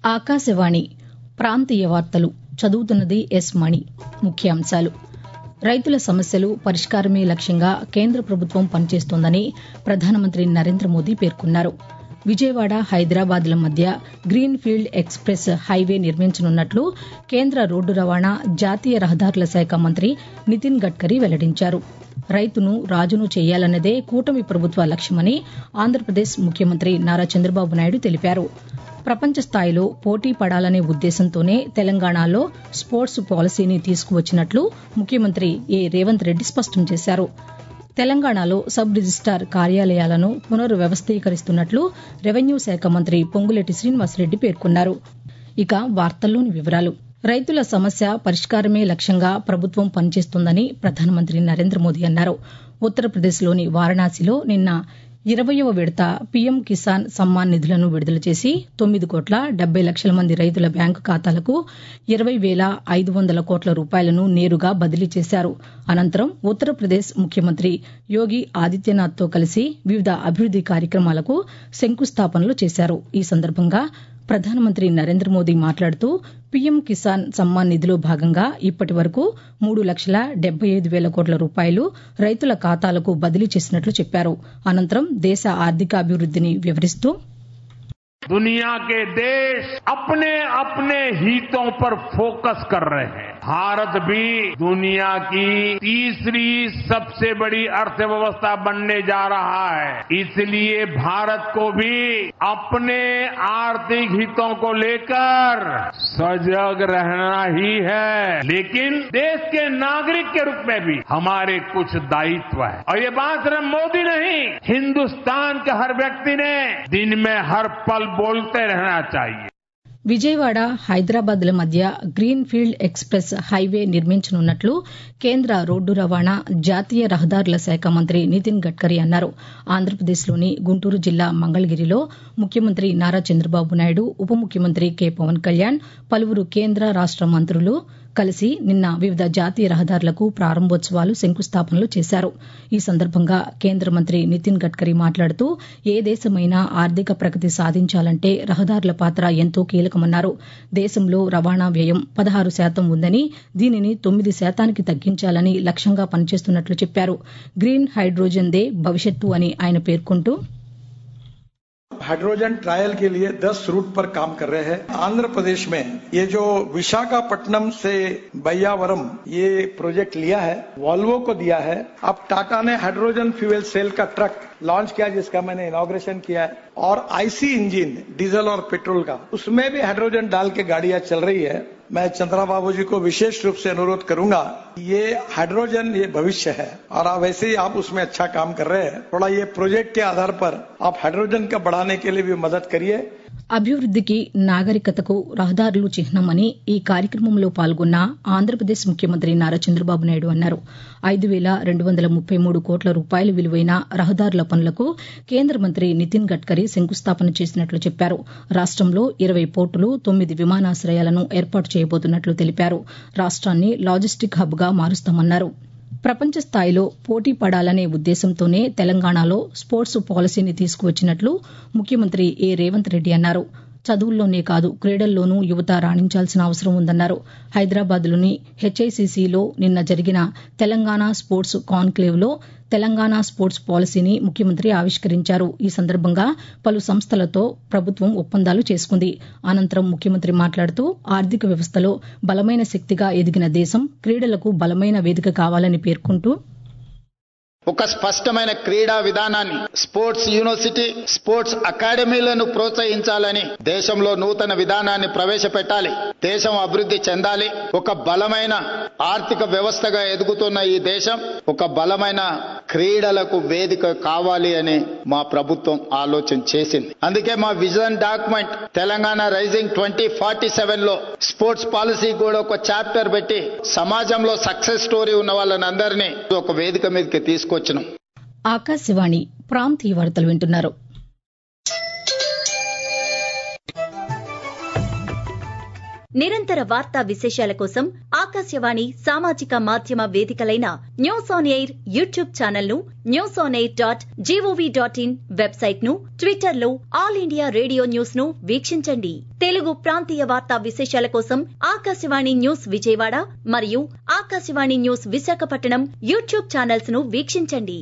ఆకాశవాణి ప్రాంతీయ వార్తలు చదువుతున్నది ఎస్ మణి ముఖ్యాంశాలు రైతుల సమస్యలు పరిష్కారమే లక్ష్యంగా కేంద్ర ప్రభుత్వం పనిచేస్తోందని ప్రధానమంత్రి నరేంద్ర మోదీ పేర్కొన్నారు విజయవాడ హైదరాబాద్ల మధ్య గ్రీన్ ఫీల్డ్ ఎక్స్ప్రెస్ హైవే నిర్మించనున్నట్లు కేంద్ర రోడ్డు రవాణా జాతీయ రహదారుల శాఖ మంత్రి నితిన్ గడ్కరీ వెల్లడించారు రైతును రాజును చేయాలన్నదే కూటమి ప్రభుత్వ లక్ష్యమని ఆంధ్రప్రదేశ్ ముఖ్యమంత్రి నారా చంద్రబాబు నాయుడు తెలిపారు ప్రపంచ స్థాయిలో పోటీ పడాలనే ఉద్దేశంతోనే తెలంగాణలో స్పోర్ట్స్ పాలసీని తీసుకువచ్చినట్లు ముఖ్యమంత్రి ఏ రేవంత్ రెడ్డి స్పష్టం చేశారు తెలంగాణలో సబ్ రిజిస్టార్ కార్యాలయాలను పునర్వ్యవస్థీకరిస్తున్నట్లు రెవెన్యూ శాఖ మంత్రి పొంగులేటి శ్రీనివాసరెడ్డి పేర్కొన్నారు ఇక వార్తల్లోని వివరాలు రైతుల సమస్య పరిష్కారమే లక్ష్యంగా ప్రభుత్వం పనిచేస్తోందని ప్రధానమంత్రి నరేంద్ర మోదీ అన్నారు ఉత్తరప్రదేశ్లోని వారణాసిలో నిన్న ఇరవయవ విడత పీఎం కిసాన్ సమ్మాన్ నిధులను విడుదల చేసి తొమ్మిది కోట్ల డెబ్బై లక్షల మంది రైతుల బ్యాంకు ఖాతాలకు ఇరవై వేల ఐదు వందల కోట్ల రూపాయలను నేరుగా బదిలీ చేశారు అనంతరం ఉత్తరప్రదేశ్ ముఖ్యమంత్రి యోగి ఆదిత్యనాథ్తో కలిసి వివిధ అభివృద్ది కార్యక్రమాలకు శంకుస్థాపనలు చేశారు ఈ సందర్భంగా ప్రధానమంత్రి నరేంద్ర మోదీ మాట్లాడుతూ పీఎం కిసాన్ సమ్మాన్ నిధిలో భాగంగా ఇప్పటి వరకు మూడు లక్షల డెబ్బై ఐదు వేల కోట్ల రూపాయలు రైతుల ఖాతాలకు బదిలీ చేసినట్లు చెప్పారు అనంతరం దేశ ఆర్థికాభివృద్దిని వివరిస్తూ दुनिया के देश अपने अपने हितों पर फोकस कर रहे हैं भारत भी दुनिया की तीसरी सबसे बड़ी अर्थव्यवस्था बनने जा रहा है इसलिए भारत को भी अपने आर्थिक हितों को लेकर सजग रहना ही है लेकिन देश के नागरिक के रूप में भी हमारे कुछ दायित्व है और ये बात सिर्फ मोदी नहीं हिंदुस्तान के हर व्यक्ति ने दिन में हर पल बोलते रहना चाहिए విజయవాడ హైదరాబాద్ల మధ్య గ్రీన్ ఫీల్డ్ ఎక్స్ప్రెస్ హైవే నిర్మించనున్నట్లు కేంద్ర రోడ్డు రవాణా జాతీయ రహదారుల శాఖ మంత్రి నితిన్ గడ్కరీ అన్నారు ఆంధ్రప్రదేశ్లోని గుంటూరు జిల్లా మంగళగిరిలో ముఖ్యమంత్రి నారా చంద్రబాబు నాయుడు ఉప ముఖ్యమంత్రి కె పవన్ కళ్యాణ్ పలువురు కేంద్ర రాష్ట మంత్రులు కలిసి నిన్న వివిధ జాతీయ రహదారులకు ప్రారంభోత్సవాలు శంకుస్థాపనలు చేశారు ఈ సందర్భంగా కేంద్ర మంత్రి నితిన్ గడ్కరీ మాట్లాడుతూ ఏ దేశమైనా ఆర్థిక ప్రగతి సాధించాలంటే రహదారుల పాత్ర ఎంతో కీలకమన్నారు దేశంలో రవాణా వ్యయం పదహారు శాతం ఉందని దీనిని తొమ్మిది శాతానికి తగ్గించాలని లక్ష్యంగా పనిచేస్తున్నట్లు చెప్పారు గ్రీన్ హైడ్రోజన్ దే భవిష్యత్తు అని ఆయన పేర్కొంటూ हाइड्रोजन ट्रायल के लिए 10 रूट पर काम कर रहे हैं आंध्र प्रदेश में ये जो विशाखापट्टनम से बैयावरम ये प्रोजेक्ट लिया है वॉल्वो को दिया है अब टाटा ने हाइड्रोजन फ्यूल सेल का ट्रक लॉन्च किया जिसका मैंने इनॉग्रेशन किया है और आईसी इंजन डीजल और पेट्रोल का उसमें भी हाइड्रोजन डाल के गाड़ियां चल रही है मैं चंद्रा बाबू जी को विशेष रूप से अनुरोध करूंगा ये हाइड्रोजन ये भविष्य है और आप वैसे ही आप उसमें अच्छा काम कर रहे हैं थोड़ा ये प्रोजेक्ट के आधार पर आप हाइड्रोजन का बढ़ाने के लिए भी मदद करिए అభివృద్దికి నాగరికతకు రహదారులు చిహ్నమని ఈ కార్యక్రమంలో పాల్గొన్న ఆంధ్రప్రదేశ్ ముఖ్యమంత్రి నారా చంద్రబాబు నాయుడు అన్నారు ఐదు వేల రెండు వందల ముప్పై మూడు కోట్ల రూపాయల విలువైన రహదారుల పనులకు కేంద్ర మంత్రి నితిన్ గడ్కరీ శంకుస్థాపన చేసినట్లు చెప్పారు రాష్టంలో ఇరవై పోర్టులు తొమ్మిది విమానాశ్రయాలను ఏర్పాటు చేయబోతున్నట్లు తెలిపారు రాష్ట్రాన్ని లాజిస్టిక్ హబ్గా మారుస్తామన్నారు ప్రపంచ స్థాయిలో పోటీ పడాలనే ఉద్దేశంతోనే తెలంగాణలో స్పోర్ట్స్ పాలసీని తీసుకువచ్చినట్లు ముఖ్యమంత్రి ఏ రేవంత్ రెడ్డి అన్నారు చదువుల్లోనే కాదు క్రీడల్లోనూ యువత రాణించాల్సిన అవసరం ఉందన్నారు హైదరాబాద్లోని హెచ్ఐసిసిలో నిన్న జరిగిన తెలంగాణ స్పోర్ట్స్ కాన్క్లేవ్లో తెలంగాణ స్పోర్ట్స్ పాలసీని ముఖ్యమంత్రి ఆవిష్కరించారు ఈ సందర్భంగా పలు సంస్థలతో ప్రభుత్వం ఒప్పందాలు చేసుకుంది అనంతరం ముఖ్యమంత్రి మాట్లాడుతూ ఆర్థిక వ్యవస్థలో బలమైన శక్తిగా ఎదిగిన దేశం క్రీడలకు బలమైన వేదిక కావాలని పేర్కొంటూ ఒక స్పష్టమైన క్రీడా విధానాన్ని స్పోర్ట్స్ యూనివర్సిటీ స్పోర్ట్స్ అకాడమీలను ప్రోత్సహించాలని దేశంలో నూతన విధానాన్ని ప్రవేశపెట్టాలి దేశం అభివృద్ధి చెందాలి ఒక బలమైన ఆర్థిక వ్యవస్థగా ఎదుగుతున్న ఈ దేశం ఒక బలమైన క్రీడలకు వేదిక కావాలి అని మా ప్రభుత్వం ఆలోచన చేసింది అందుకే మా vision document Telangana rising twenty forty seven లో స్పోర్ట్స్ పాలసీ కూడా ఒక చాప్టర్ పెట్టి సమాజంలో సక్సెస్ స్టోరీ ఉన్న వాళ్ళని అందరినీ ఒక వేదిక మీదకి తీసుకొచ్చినాం ఆకాశవాణి ప్రాంతీయ వార్తలు వింటున్నారు నిరంతర వార్తా విశేషాల కోసం ఆకాశవాణి సామాజిక మాధ్యమ వేదికలైన news on air YouTube channel ను news on air dot G O V dot in website ను ట్విట్టర్ లో ఆల్ ఇండియా రేడియో న్యూస్ ను వీక్షించండి తెలుగు ప్రాంతీయ వార్తా విశేషాల కోసం ఆకాశవాణి న్యూస్ విజయవాడ మరియు Akashvani news Visakhapatnam YouTube channels ను వీక్షించండి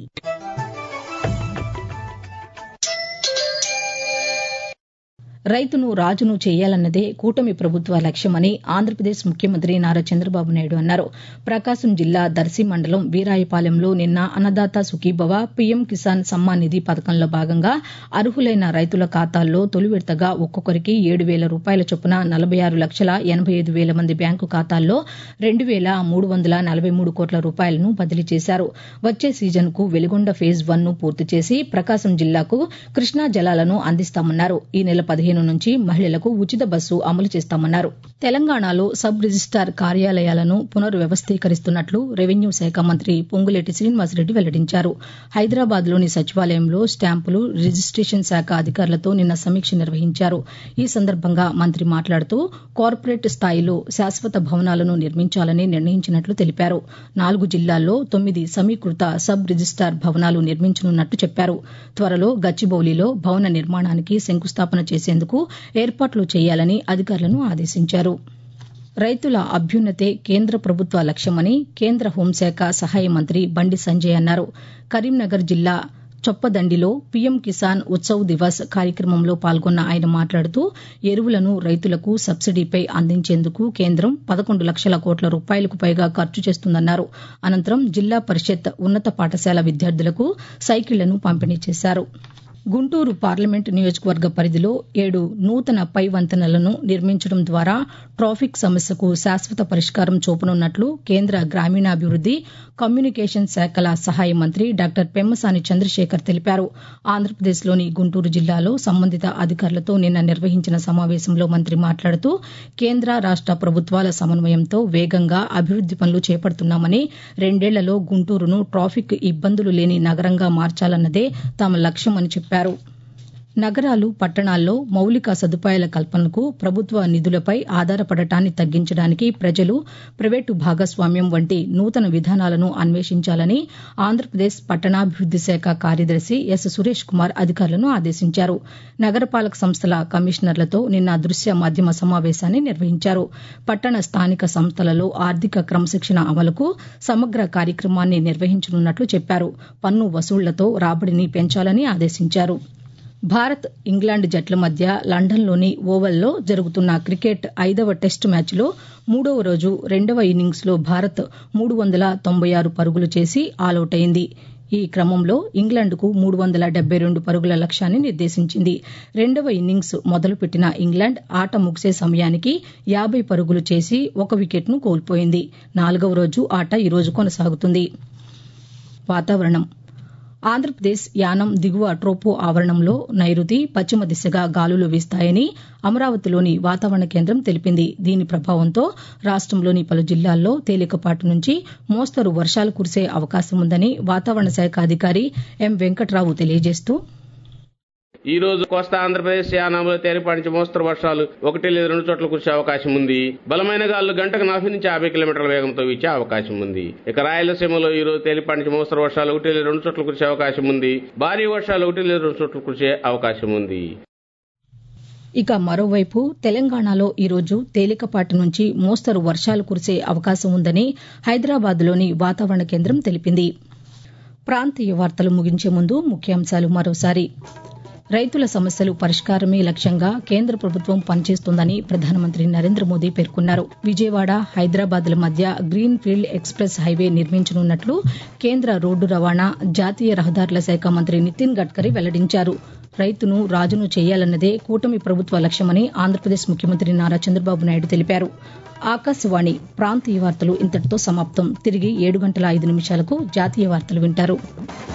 రైతును రాజును చేయాలన్నదే కూటమి ప్రభుత్వ లక్ష్యమని ఆంధ్రప్రదేశ్ ముఖ్యమంత్రి నారా చంద్రబాబు నాయుడు అన్నారు ప్రకాశం జిల్లా దర్శి మండలం వీరాయపాలెంలో నిన్న అన్నదాత సుఖీభవ పీఎం కిసాన్ సమ్మాన్ నిధి పథకంలో భాగంగా అర్హులైన రైతుల ఖాతాల్లో తొలి విడతగా ఒక్కొక్కరికి ఏడు వేల రూపాయల చొప్పున నలభై ఆరు లక్షల ఎనభై ఐదు వేల మంది బ్యాంకు ఖాతాల్లో రెండు వేల మూడు వందల నలభై మూడు కోట్ల రూపాయలను బదిలీ చేశారు వచ్చే సీజన్కు వెలిగొండ ఫేజ్ వన్ ను పూర్తి చేసి ప్రకాశం జిల్లాకు కృష్ణా జలాలను అందిస్తామన్నారు ఈ నెల పదిహేను నుంచి మహిళలకు ఉచిత బస్సు అమలు చేస్తామన్నారు తెలంగాణలో సబ్ రిజిస్టార్ కార్యాలయాలను పునర్వ్యవస్థీకరిస్తున్నట్లు రెవెన్యూ శాఖ మంత్రి పొంగులేటి శ్రీనివాసరెడ్డి వెల్లడించారు హైదరాబాద్లోని సచివాలయంలో స్టాంపులు రిజిస్టేషన్ శాఖ అధికారులతో నిన్న సమీక్ష నిర్వహించారు ఈ సందర్భంగా మంత్రి మాట్లాడుతూ కార్పొరేట్ స్థాయిలో శాశ్వత భవనాలను నిర్మించాలని నిర్ణయించినట్లు తెలిపారు నాలుగు జిల్లాల్లో తొమ్మిది సమీకృత సబ్ రిజిస్టార్ భవనాలు నిర్మించనున్నట్లు చెప్పారు త్వరలో గచ్చిబౌలిలో భవన నిర్మాణానికి శంకుస్థాపన చేసేందుకు ఏర్పాట్లు చేయాలని అధికారులను ఆదేశించారు రైతుల అభ్యున్నతే కేంద్ర ప్రభుత్వ లక్ష్యమని కేంద్ర హోంశాఖ సహాయ మంత్రి బండి సంజయ్ అన్నారు కరీంనగర్ జిల్లా చొప్పదండిలో పీఎం కిసాన్ ఉత్సవ్ దివస్ కార్యక్రమంలో పాల్గొన్న ఆయన మాట్లాడుతూ ఎరువులను రైతులకు సబ్సిడీపై అందించేందుకు కేంద్రం పదకొండు లక్షల కోట్ల రూపాయలకు పైగా ఖర్చు చేస్తుందన్నారు అనంతరం జిల్లా పరిషత్ ఉన్నత పాఠశాల విద్యార్థులకు సైకిళ్లను పంపిణీ చేశారు గుంటూరు పార్లమెంటు నియోజకవర్గ పరిధిలో ఏడు నూతన పై వంతెనలను నిర్మించడం ద్వారా ట్రాఫిక్ సమస్యకు శాశ్వత పరిష్కారం చూపనున్నట్లు కేంద్ర గ్రామీణాభివృద్ది కమ్యూనికేషన్ శాఖల సహాయ మంత్రి డాక్టర్ పెమ్మసాని చంద్రశేఖర్ తెలిపారు ఆంధ్రప్రదేశ్లోని గుంటూరు జిల్లాలో సంబంధిత అధికారులతో నిన్న నిర్వహించిన సమావేశంలో మంత్రి మాట్లాడుతూ కేంద్ర రాష్ట ప్రభుత్వాల సమన్వయంతో వేగంగా అభివృద్ది పనులు చేపడుతున్నామని రెండేళ్లలో గుంటూరును ట్రాఫిక్ ఇబ్బందులు లేని నగరంగా మార్చాలన్నదే తమ లక్ష్యమని చెప్పారు నగరాలు పట్టణాల్లో మౌలిక సదుపాయాల కల్పనకు ప్రభుత్వ నిధులపై ఆధారపడటాన్ని తగ్గించడానికి ప్రజలు ప్రైవేటు భాగస్వామ్యం వంటి నూతన విధానాలను అన్వేషించాలని ఆంధ్రప్రదేశ్ పట్టణాభివృద్ది శాఖ కార్యదర్శి ఎస్ సురేష్ కుమార్ అధికారులను ఆదేశించారు నగరపాలక సంస్థల కమిషనర్లతో నిన్న దృశ్య మాధ్యమ సమావేశాన్ని నిర్వహించారు పట్టణ స్థానిక సంస్థలలో ఆర్థిక క్రమశిక్షణ అమలుకు సమగ్ర కార్యక్రమాన్ని నిర్వహించనున్నట్లు చెప్పారు పన్ను వసూళ్లతో రాబడిని పెంచాలని ఆదేశించారు భారత్ ఇంగ్లాండ్ జట్ల మధ్య లండన్లోని ఓవల్లో జరుగుతున్న క్రికెట్ ఐదవ టెస్టు మ్యాచ్లో మూడవ రోజు రెండవ ఇన్నింగ్స్లో భారత్ మూడు వందల తొంభై ఆరు పరుగులు చేసి ఆలౌట్ అయింది ఈ క్రమంలో ఇంగ్లాండ్కు మూడు వందల డెబ్బై రెండు పరుగుల లక్ష్యాన్ని నిర్దేశించింది రెండవ ఇన్నింగ్స్ మొదలుపెట్టిన ఇంగ్లాండ్ ఆట ముగిసే సమయానికి యాబై పరుగులు చేసి ఒక వికెట్ను కోల్పోయింది నాలుగవ రోజు ఆట ఈరోజు కొనసాగుతుంది వాతావరణం ఆంధ్రప్రదేశ్ యానం దిగువ ట్రోపో ఆవరణంలో నైరుతి పశ్చిమ దిశగా గాలులు వీస్తాయని అమరావతిలోని వాతావరణ కేంద్రం తెలిపింది దీని ప్రభావంతో రాష్టంలోని పలు జిల్లాల్లో తేలికపాటి నుంచి మోస్తరు వర్షాలు కురిసే అవకాశం ఉందని వాతావరణ శాఖ అధికారి ఎం వెంకట్రావు తెలియజేస్తూ ఈ రోజు కోస్తా ఆంధ్రప్రదేశ్ యానాంలో తేలిపాటి నుంచి మోస్తరు వర్షాలు ఒకటి లేదా రెండు చోట్ల కురిసే అవకాశం ఉంది బలమైన గాలులు గంటకు నలభై నుంచి యాభై కిలోమీటర్ల వేగంతో వీచే అవకాశం ఉంది ఇక రాయలసీమలో ఈ రోజు తేలిపాటి నుంచి మోస్తరు వర్షాలు ఒకటి లేదా రెండు చోట్ల కురిసే అవకాశం ఉంది భారీ వర్షాలు ఒకటి లేదా రెండు చోట్ల కురిసే అవకాశం ఉంది ఇక మరోవైపు తెలంగాణలో ఈరోజు తేలికపాటి నుంచి మోస్తరు వర్షాలు కురిసే అవకాశం ఉందని హైదరాబాద్లోని వాతావరణ కేంద్రం తెలిపింది ప్రాంతీయ వార్తలు ముగించే ముందు ముఖ్యాంశాలు మరోసారి రైతుల సమస్యలు పరిష్కారమే లక్ష్యంగా కేంద్ర ప్రభుత్వం పనిచేస్తోందని ప్రధానమంత్రి నరేంద్ర మోదీ పేర్కొన్నారు విజయవాడ హైదరాబాద్ల మధ్య గ్రీన్ ఫీల్డ్ ఎక్స్ప్రెస్ హైవే నిర్మించనున్నట్లు కేంద్ర రోడ్డు రవాణా జాతీయ రహదారుల శాఖ మంత్రి నితిన్ గడ్కరీ వెల్లడించారు రైతును రాజును చేయాలన్నదే కూటమి ప్రభుత్వ లక్ష్యమని ఆంధ్రప్రదేశ్ ముఖ్యమంత్రి నారా చంద్రబాబు నాయుడు తెలిపారు ఆకాశవాణి ప్రాంతీయ వార్తలు ఇంతటితో సమాప్తం తిరిగి ఏడు గంటల ఐదు నిమిషాలకు జాతీయ వార్తలు వింటారు